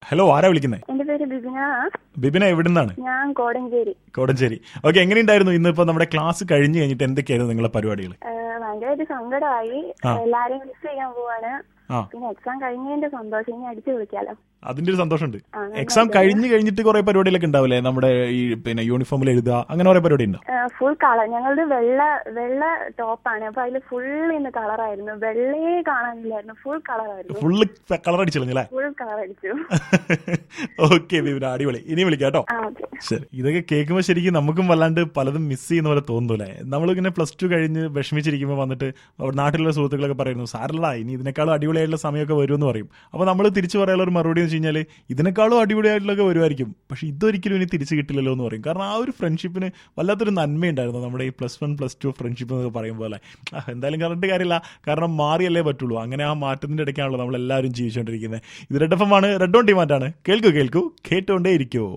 Hello ആരാ വിളിക്കുന്നത് എന്റെ പേര് ബിബിന ബിബിന എവിടുന്നാണ് ഞാൻ കോടഞ്ചേരി കോടഞ്ചേരി ഓക്കെ എങ്ങനെയുണ്ടായിരുന്നു ഇന്നിപ്പോ നമ്മുടെ ക്ലാസ് കഴിഞ്ഞു കഴിഞ്ഞിട്ട് എന്തൊക്കെയായിരുന്നു നിങ്ങളുടെ പരിപാടികൾ ഏഹ് ഭയങ്കരമായിട്ട് സങ്കടമായി ആ. എല്ലാരെയും മിസ് ചെയ്യാൻ പോവാണ് ആ പിന്നെ എക്സാം കഴിഞ്ഞതിന്റെ സന്തോഷം ഇനി അടിച്ചു വിളിക്കാലോ അതിന്റെ ഒരു സന്തോഷമുണ്ട് ആ, നന്നായി എക്സാം കഴിഞ്ഞ് കഴിഞ്ഞിട്ട് കുറെ പരിപാടികളൊക്കെ ഉണ്ടാവില്ലേ നമ്മുടെ ഈ പിന്നെ യൂണിഫോമിൽ എഴുതുക അങ്ങനെ കുറെ പരിപാടി ഉണ്ടോ ഫുൾ കളർ ഞങ്ങളുടെ വെള്ള വെള്ള ടോപ്പാണ് അപ്പൊ അതിൽ ഫുൾ ഇന്ന് കളറായിരുന്നു വെള്ളയെ കാണാനില്ലായിരുന്നു ഫുൾ കളറായിരുന്നു ഫുള്ള് കളർ അടിച്ചില്ലേ ഫുൾ കളർ അടിച്ചു ഓക്കെ ബിബിന അടിപൊളി ഇനി വിളിക്കാം കേട്ടോ ആ ഓക്കെ ശരി ഇതൊക്കെ കേൾക്കുമ്പോൾ ശരിക്കും നമുക്കും വല്ലാണ്ട് പലതും മിസ് ചെയ്യുന്ന പോലെ തോന്നുന്നില്ലേ നമ്മളിങ്ങനെ പ്ലസ് ടു കഴിഞ്ഞ് വിഷമിച്ചിരിക്കുമ്പോൾ വന്നിട്ട് അവിടെ നാട്ടിലുള്ള സുഹൃത്തുക്കളൊക്കെ പറയുന്നു സാരല്ല ഇനി ഇതിനേക്കാളും അടിപൊളിയായിട്ടുള്ള സമയമൊക്കെ വരുമെന്ന് പറയും അപ്പോൾ നമ്മൾ തിരിച്ചു പറയാനുള്ള ഒരു മറുപടി എന്ന് വെച്ച് കഴിഞ്ഞാൽ ഇതിനേക്കാളും അടിപൊളിയായിട്ടുള്ളൊക്കെ വരുമായിരിക്കും പക്ഷെ ഇതൊരിക്കലും ഇനി തിരിച്ചു കിട്ടില്ലല്ലോ എന്ന് പറയും കാരണം ആ ഒരു ഫ്രണ്ട്ഷിപ്പിന് വല്ലാത്തൊരു നന്മയുണ്ടായിരുന്നു നമ്മുടെ ഈ plus one plus two friendship എന്നൊക്കെ പറയും പോലെ ആ, എന്തായാലും പറഞ്ഞിട്ട് കാര്യമില്ല കാരണം മാറിയല്ലേ പറ്റുള്ളൂ അങ്ങനെ ആ മാറ്റത്തിന്റെ ഇടയ്ക്കാണല്ലോ നമ്മൾ എല്ലാവരും ജീവിച്ചുകൊണ്ടിരിക്കുന്നത് ഇത് റെഡ് എഫ് എം ആണ് റെഡ് ഓൺ ടീമാറ്റാണ് കേൾക്കൂ കേൾക്കൂ കേട്ടുകൊണ്ടേ ഇരിക്കുമോ